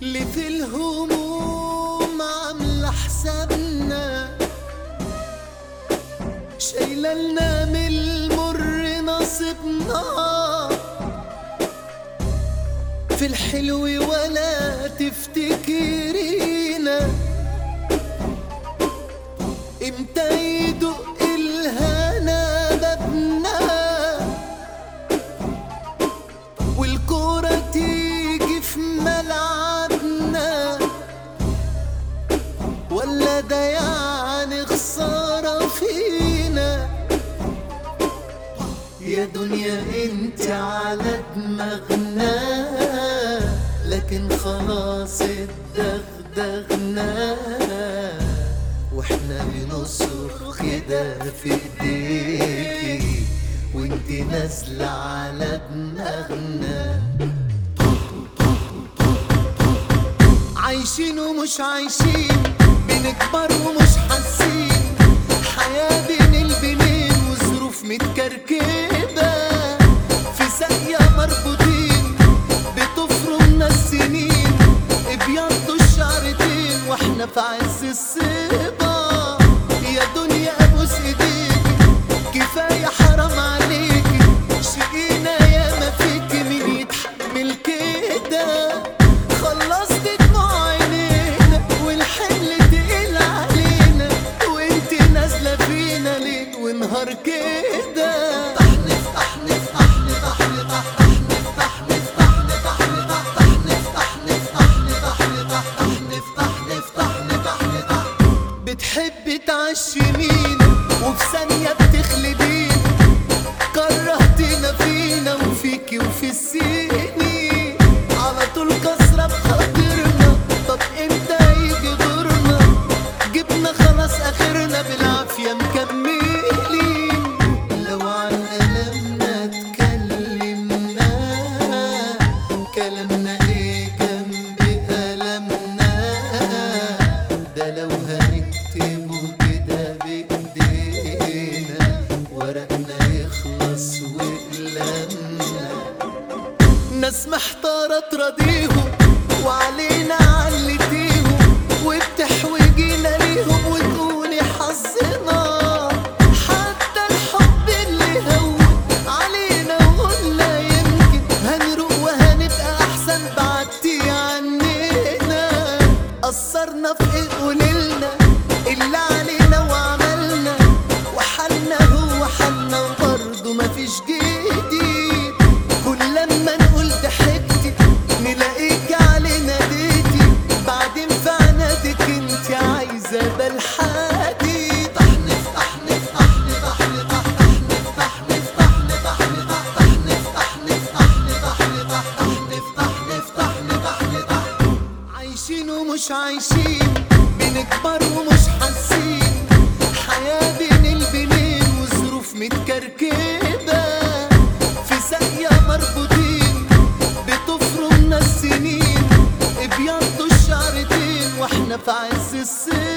اللي في الهموم عاملة حسابنا شايلة لنا من المر نصيبنا في الحلو ولا تفتكرينا امتى يدق الهنا بابنا والكورة تيجي في ملعبنا ولا ده يعني خسارة فينا يا دنيا انت على دماغنا لكن خلاص اتدغدغنا واحنا بنصرخ كده في ايديكي وانت نازلة على دماغنا عايشين ومش عايشين بنكبر ومش حاسين حياة بين البنين وظروف متكركبة في ساقية مربوطين بتفرمنا السنين ابيضوا الشعرتين واحنا في عز الصبا يا دنيا ابوس ايديك كفاية حرام عليكي شقينا يا ما فيك مين يتحمل كده خلصت دموع عينينا والحمل تقيل علينا وانت نازلة فينا ليل ونهار كده تحنف تحنف تحنف تحنف تحنف تحنف تحنف تحنف تحنف تحنف تحنف تحنف تحنف بتحبي تعشمينا وفي ثانية بتخلدينا كرهتنا فينا وفيكي وفي السنين على طول كسرة بخاطرنا طب امتى يجي دورنا جبنا خلاص اخرنا بالعافية مكملين لو عن ألمنا اتكلمنا كلامنا ايه جنب ألمنا ده لو هنكتبه كده بإيدينا ورقنا يخلص وقلمنا ناس محتارة تراضيهم وعلينا علتيهم وبتحوجينا ليهم وتقولي حظنا حتى الحب اللي هون علينا وقلنا يمكن هنروق وهنبقى احسن بعدتي عننا قصرنا في ايه قوليلنا اللي علينا وعملنا وحالنا هو حالنا وبرضه مفيش جديد كل لما نقول ضحكتي نلاقيك علينا ديتي بعدين في عنادك انت عايزه بالحدي تحنف تحنف تحنف تحنف تحنف تحنف تحنف تحنف تحنف تحنف تحنف تحنف تحنف عايشين ومش عايشين بنكبر ومش حاسين حياة بين البنين وظروف متكركبة في ساقية مربوطين بتفرمنا السنين ابيضوا الشعرتين واحنا في عز الصيف